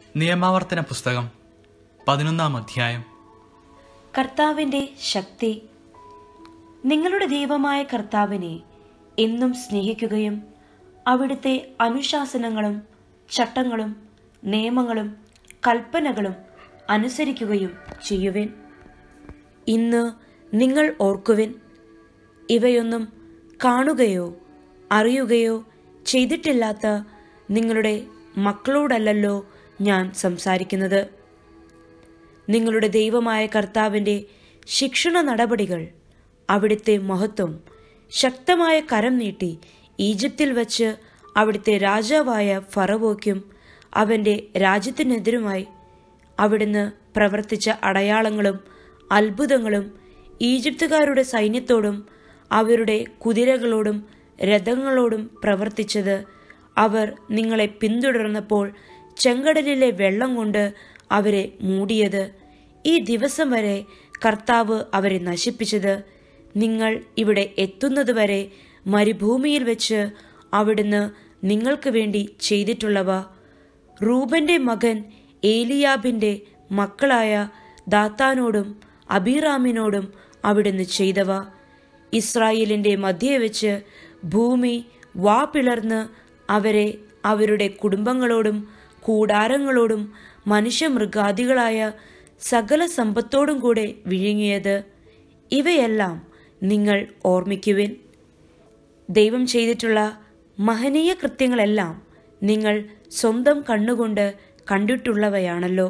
നിയമാവർത്തന പുസ്തകം പതിനൊന്നാം അധ്യായം കർത്താവിന്റെ ശക്തി നിങ്ങളുടെ ദൈവമായ കർത്താവിനെ എന്നും സ്നേഹിക്കുകയും അവിടുത്തെ അനുശാസനങ്ങളും ചട്ടങ്ങളും നിയമങ്ങളും കൽപ്പനകളും അനുസരിക്കുകയും ചെയ്യുവിൻ ഇന്ന് നിങ്ങൾ ഓർക്കുവിൻ ഇവയൊന്നും കാണുകയോ അറിയുകയോ ചെയ്തിട്ടില്ലാത്ത നിങ്ങളുടെ മക്കളോടല്ലല്ലോ ഞാൻ സംസാരിക്കുന്നത് നിങ്ങളുടെ ദൈവമായ കർത്താവിൻ്റെ ശിക്ഷണ നടപടികൾ അവിടുത്തെ മഹത്വം ശക്തമായ കരം നീട്ടി ഈജിപ്തിൽ വച്ച് അവിടുത്തെ രാജാവായ ഫറവോയ്ക്കും അവൻ്റെ രാജ്യത്തിനെതിരുമായി അവിടുന്ന് പ്രവർത്തിച്ച അടയാളങ്ങളും അത്ഭുതങ്ങളും ഈജിപ്തുകാരുടെ സൈന്യത്തോടും അവരുടെ കുതിരകളോടും രഥങ്ങളോടും പ്രവർത്തിച്ചത് അവർ നിങ്ങളെ പിന്തുടർന്നപ്പോൾ ചെങ്കടലിലെ വെള്ളം കൊണ്ട് അവരെ മൂടിയത് ഈ ദിവസം വരെ കർത്താവ് അവരെ നശിപ്പിച്ചത് നിങ്ങൾ ഇവിടെ എത്തുന്നതുവരെ മരുഭൂമിയിൽ വെച്ച് അവിടുന്ന് നിങ്ങൾക്ക് വേണ്ടി ചെയ്തിട്ടുള്ളവ റൂബന്റെ മകൻ ഏലിയാബിന്റെ മക്കളായ ദാത്താനോടും അബീറാമിനോടും അവിടുന്ന് ചെയ്തവ ഇസ്രായേലിന്റെ മധ്യേ വെച്ച് ഭൂമി വാ പിളർന്ന് അവരെ അവരുടെ കുടുംബങ്ങളോടും കൂടാരങ്ങളോടും മനുഷ്യമൃഗാദികളായ സകല സമ്പത്തോടും കൂടെ വിഴുങ്ങിയത് ഇവയെല്ലാം നിങ്ങൾ ഓർമ്മിക്കുവിൻ ദൈവം ചെയ്തിട്ടുള്ള മഹനീയ കൃത്യങ്ങളെല്ലാം നിങ്ങൾ സ്വന്തം കണ്ണുകൊണ്ട് കണ്ടിട്ടുള്ളവയാണല്ലോ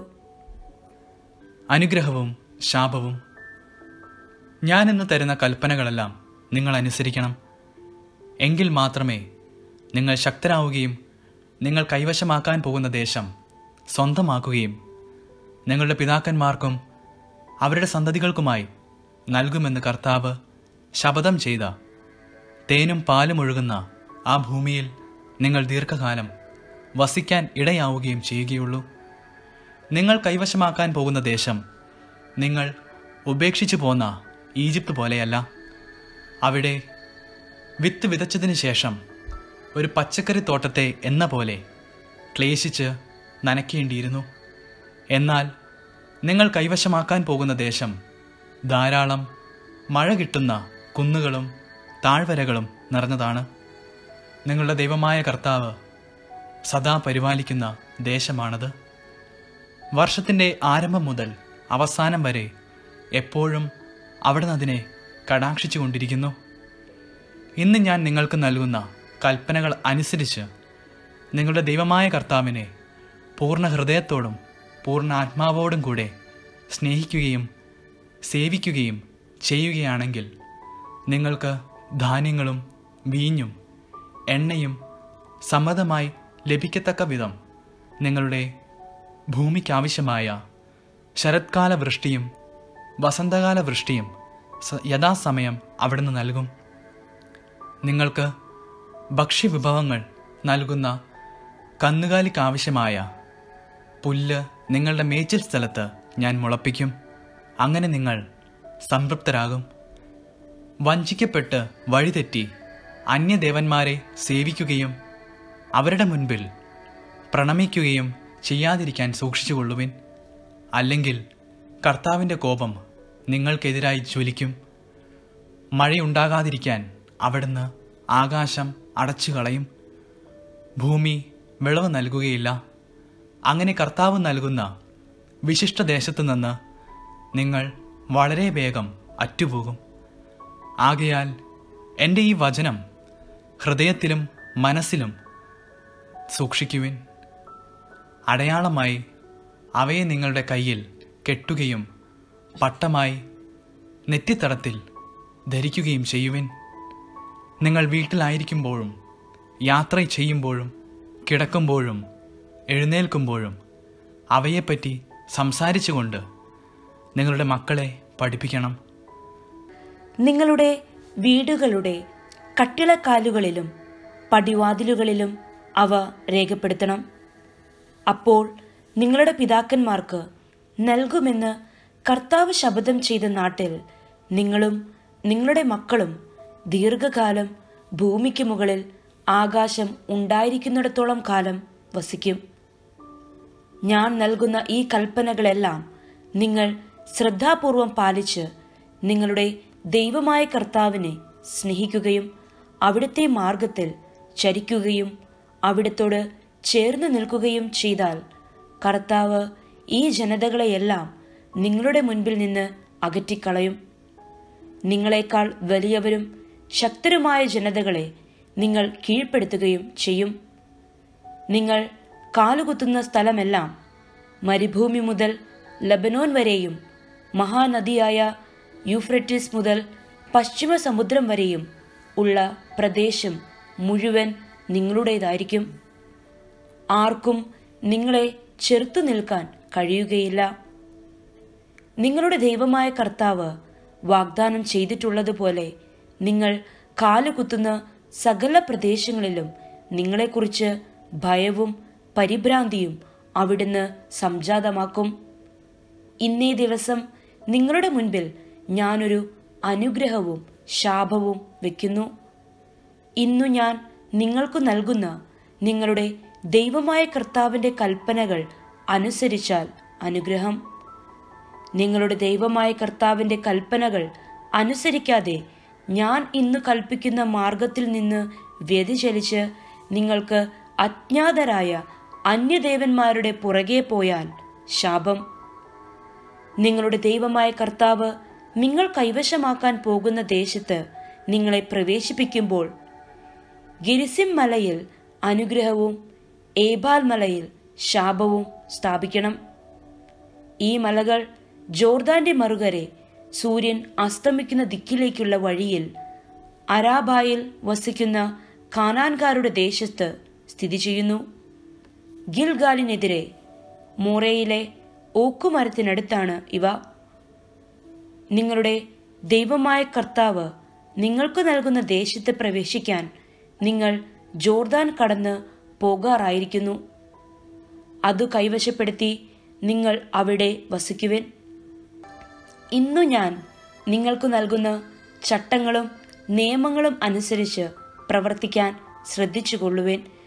അനുഗ്രഹവും ശാപവും ഞാൻ ഇന്ന് തരുന്ന കൽപ്പനകളെല്ലാം നിങ്ങൾ അനുസരിക്കണം എങ്കിൽ മാത്രമേ നിങ്ങൾ ശക്തരാവുകയും നിങ്ങൾ കൈവശമാക്കാൻ പോകുന്ന ദേശം സ്വന്തമാക്കുകയും നിങ്ങളുടെ പിതാക്കന്മാർക്കും അവരുടെ സന്തതികൾക്കുമായി നൽകുമെന്ന് കർത്താവ് ശപഥം ചെയ്ത തേനും പാലും ഒഴുകുന്ന ആ ഭൂമിയിൽ നിങ്ങൾ ദീർഘകാലം വസിക്കാൻ ഇടയാവുകയും ചെയ്യുകയുള്ളൂ നിങ്ങൾ കൈവശമാക്കാൻ പോകുന്ന ദേശം നിങ്ങൾ ഉപേക്ഷിച്ചു പോന്ന ഈജിപ്ത് പോലെയല്ല അവിടെ വിത്ത് വിതച്ചതിന് ശേഷം ഒരു പച്ചക്കറി തോട്ടത്തെ എന്ന പോലെ ക്ലേശിച്ച് നനയ്ക്കേണ്ടിയിരുന്നു എന്നാൽ നിങ്ങൾ കൈവശമാക്കാൻ പോകുന്ന ദേശം ധാരാളം മഴ കിട്ടുന്ന കുന്നുകളും താഴ്വരകളും നിറഞ്ഞതാണ് നിങ്ങളുടെ ദൈവമായ കർത്താവ് സദാ പരിപാലിക്കുന്ന ദേശമാണത് വർഷത്തിൻ്റെ ആരംഭം മുതൽ അവസാനം വരെ എപ്പോഴും അവിടുന്ന് അതിനെ കടാക്ഷിച്ചു കൊണ്ടിരിക്കുന്നു ഇന്ന് ഞാൻ നിങ്ങൾക്ക് നൽകുന്ന കൽപ്പനകൾ അനുസരിച്ച് നിങ്ങളുടെ ദൈവമായ കർത്താവിനെ പൂർണ്ണ ഹൃദയത്തോടും പൂർണ്ണ ആത്മാവോടും കൂടെ സ്നേഹിക്കുകയും സേവിക്കുകയും ചെയ്യുകയാണെങ്കിൽ നിങ്ങൾക്ക് ധാന്യങ്ങളും വീഞ്ഞും എണ്ണയും സമ്മതമായി ലഭിക്കത്തക്ക വിധം നിങ്ങളുടെ ഭൂമിക്കാവശ്യമായ ശരത്കാല വൃഷ്ടിയും വസന്തകാല വൃഷ്ടിയും സ- യഥാസമയം അവിടുന്ന് നൽകും നിങ്ങൾക്ക് ഭക്ഷ്യവിഭവങ്ങൾ നൽകുന്ന കന്നുകാലിക്കാവശ്യമായ പുല്ല് നിങ്ങളുടെ മേച്ചിൽ സ്ഥലത്ത് ഞാൻ മുളപ്പിക്കും അങ്ങനെ നിങ്ങൾ സംതൃപ്തരാകും വഞ്ചിക്കപ്പെട്ട് വഴിതെറ്റി അന്യദേവന്മാരെ സേവിക്കുകയും അവരുടെ മുൻപിൽ പ്രണമിക്കുകയും ചെയ്യാതിരിക്കാൻ സൂക്ഷിച്ചുകൊള്ളുവിൻ അല്ലെങ്കിൽ കർത്താവിൻ്റെ കോപം നിങ്ങൾക്കെതിരായി ജ്വലിക്കും മഴയുണ്ടാകാതിരിക്കാൻ അവിടുന്ന് ആകാശം അടച്ചു കളയും ഭൂമി വിളവ് നൽകുകയില്ല അങ്ങനെ കർത്താവ് നൽകുന്ന വിശിഷ്ട ദേശത്തു നിന്ന് നിങ്ങൾ വളരെ വേഗം അറ്റുപോകും ആകയാൽ എൻ്റെ ഈ വചനം ഹൃദയത്തിലും മനസ്സിലും സൂക്ഷിക്കുവിൻ അടയാളമായി അവയെ നിങ്ങളുടെ കയ്യിൽ കെട്ടുകയും പട്ടമായി നെറ്റിത്തടത്തിൽ ധരിക്കുകയും ചെയ്യുവിൻ നിങ്ങൾ വീട്ടിലായിരിക്കുമ്പോഴും യാത്ര ചെയ്യുമ്പോഴും കിടക്കുമ്പോഴും എഴുന്നേൽക്കുമ്പോഴും അവയെപ്പറ്റി സംസാരിച്ചുകൊണ്ട് നിങ്ങളുടെ മക്കളെ പഠിപ്പിക്കണം നിങ്ങളുടെ വീടുകളുടെ കട്ടിളക്കാലുകളിലും പടിവാതിലുകളിലും അവ രേഖപ്പെടുത്തണം അപ്പോൾ നിങ്ങളുടെ പിതാക്കന്മാർക്ക് നൽകുമെന്ന് കർത്താവ് ശപഥം ചെയ്ത നാട്ടിൽ നിങ്ങളും നിങ്ങളുടെ മക്കളും ദീർഘകാലം ഭൂമിക്ക് മുകളിൽ ആകാശം ഉണ്ടായിരിക്കുന്നിടത്തോളം കാലം വസിക്കും ഞാൻ നൽകുന്ന ഈ കൽപ്പനകളെല്ലാം നിങ്ങൾ ശ്രദ്ധാപൂർവം പാലിച്ച് നിങ്ങളുടെ ദൈവമായ കർത്താവിനെ സ്നേഹിക്കുകയും അവിടുത്തെ മാർഗത്തിൽ ചരിക്കുകയും അവിടത്തോട് ചേർന്ന് നിൽക്കുകയും ചെയ്താൽ കർത്താവ് ഈ ജനതകളെയെല്ലാം നിങ്ങളുടെ മുൻപിൽ നിന്ന് അകറ്റിക്കളയും നിങ്ങളെക്കാൾ വലിയവരും ശക്തരുമായ ജനതകളെ നിങ്ങൾ കീഴ്പ്പെടുത്തുകയും ചെയ്യും നിങ്ങൾ കാലുകുത്തുന്ന സ്ഥലമെല്ലാം മരുഭൂമി മുതൽ ലബനോൻ വരെയും മഹാനദിയായ യൂഫ്രട്ടിസ് മുതൽ പശ്ചിമ സമുദ്രം വരെയും ഉള്ള പ്രദേശം മുഴുവൻ നിങ്ങളുടേതായിരിക്കും ആർക്കും നിങ്ങളെ ചെറുത്തു നിൽക്കാൻ കഴിയുകയില്ല നിങ്ങളുടെ ദൈവമായ കർത്താവ് വാഗ്ദാനം ചെയ്തിട്ടുള്ളതുപോലെ നിങ്ങൾ കാലുകുത്തുന്ന സകല പ്രദേശങ്ങളിലും നിങ്ങളെക്കുറിച്ച് ഭയവും പരിഭ്രാന്തിയും അവിടുന്ന് സംജാതമാക്കും ഇന്നേ ദിവസം നിങ്ങളുടെ മുൻപിൽ ഞാനൊരു അനുഗ്രഹവും ശാപവും വെക്കുന്നു ഇന്നു ഞാൻ നിങ്ങൾക്ക് നൽകുന്ന നിങ്ങളുടെ ദൈവമായ കർത്താവിൻ്റെ കൽപ്പനകൾ അനുസരിച്ചാൽ അനുഗ്രഹം നിങ്ങളുടെ ദൈവമായ കർത്താവിൻ്റെ കൽപ്പനകൾ അനുസരിക്കാതെ ഞാൻ ഇന്ന് കൽപ്പിക്കുന്ന മാർഗത്തിൽ നിന്ന് വ്യതിചലിച്ച് നിങ്ങൾക്ക് അജ്ഞാതരായ അന്യദേവന്മാരുടെ പുറകെ പോയാൽ ശാപം നിങ്ങളുടെ ദൈവമായ കർത്താവ് നിങ്ങൾ കൈവശമാക്കാൻ പോകുന്ന ദേശത്ത് നിങ്ങളെ പ്രവേശിപ്പിക്കുമ്പോൾ ഗിരിസിം മലയിൽ അനുഗ്രഹവും ഏബാൽ മലയിൽ ശാപവും സ്ഥാപിക്കണം ഈ മലകൾ ജോർദാന്റെ മറുകരെ സൂര്യൻ അസ്തമിക്കുന്ന ദിക്കിലേക്കുള്ള വഴിയിൽ അരാബായിൽ വസിക്കുന്ന കാനാൻകാരുടെ ദേശത്ത് സ്ഥിതി ചെയ്യുന്നു ഗിൽഗാലിനെതിരെ മോറയിലെ ഓക്കുമരത്തിനടുത്താണ് ഇവ നിങ്ങളുടെ ദൈവമായ കർത്താവ് നിങ്ങൾക്ക് നൽകുന്ന ദേശത്ത് പ്രവേശിക്കാൻ നിങ്ങൾ ജോർദാൻ കടന്ന് പോകാറായിരിക്കുന്നു അത് കൈവശപ്പെടുത്തി നിങ്ങൾ അവിടെ വസിക്കുവിൻ ഇന്നു ഞാൻ നിങ്ങൾക്ക് നൽകുന്ന ചട്ടങ്ങളും നിയമങ്ങളും അനുസരിച്ച് പ്രവർത്തിക്കാൻ ശ്രദ്ധിച്ചുകൊള്ളുവേൻ